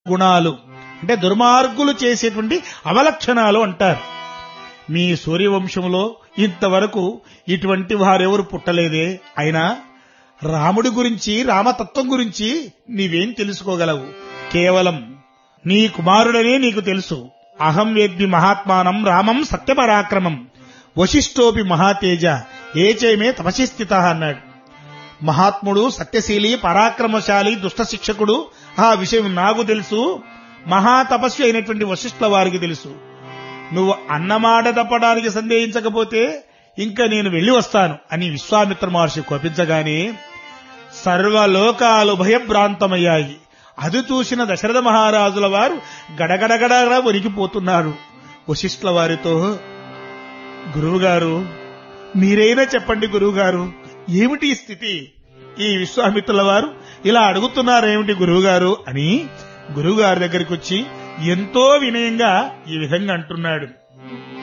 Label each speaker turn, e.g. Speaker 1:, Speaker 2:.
Speaker 1: గుణాలు అంటే దుర్మార్గులు చేసేటువంటి అవలక్షణాలు అంటారు మీ సూర్యవంశంలో ఇంతవరకు ఇటువంటి వారెవరు పుట్టలేదే అయినా రాముడి గురించి రామతత్వం గురించి నీవేం తెలుసుకోగలవు కేవలం నీ కుమారుడనే నీకు తెలుసు అహం వేద్మి మహాత్మానం రామం సత్యపరాక్రమం వశిష్ఠోపి మహాతేజ ఏచైమే తపసి స్థిత అన్నాడు మహాత్ముడు సత్యశీలి పరాక్రమశాలి దుష్ట శిక్షకుడు ఆ విషయం నాకు తెలుసు మహాతపస్వి అయినటువంటి వశిష్ఠుల వారికి తెలుసు నువ్వు అన్నమాట తప్పడానికి సందేహించకపోతే ఇంకా నేను వెళ్లి వస్తాను అని విశ్వామిత్ర మహర్షి కోపించగానే సర్వలోకాలు భయభ్రాంతమయ్యాయి అది చూసిన దశరథ మహారాజుల వారు గడగడగడగడ వణికిపోతున్నారు వశిష్ఠుల వారితో గురువుగారు మీరైనా చెప్పండి గురువుగారు ఏమిటి ఈ స్థితి ఈ విశ్వామిత్రుల వారు ఇలా అడుగుతున్నారేమిటి గురువుగారు అని గురువుగారి దగ్గరికి వచ్చి ఎంతో వినయంగా ఈ విధంగా అంటున్నాడు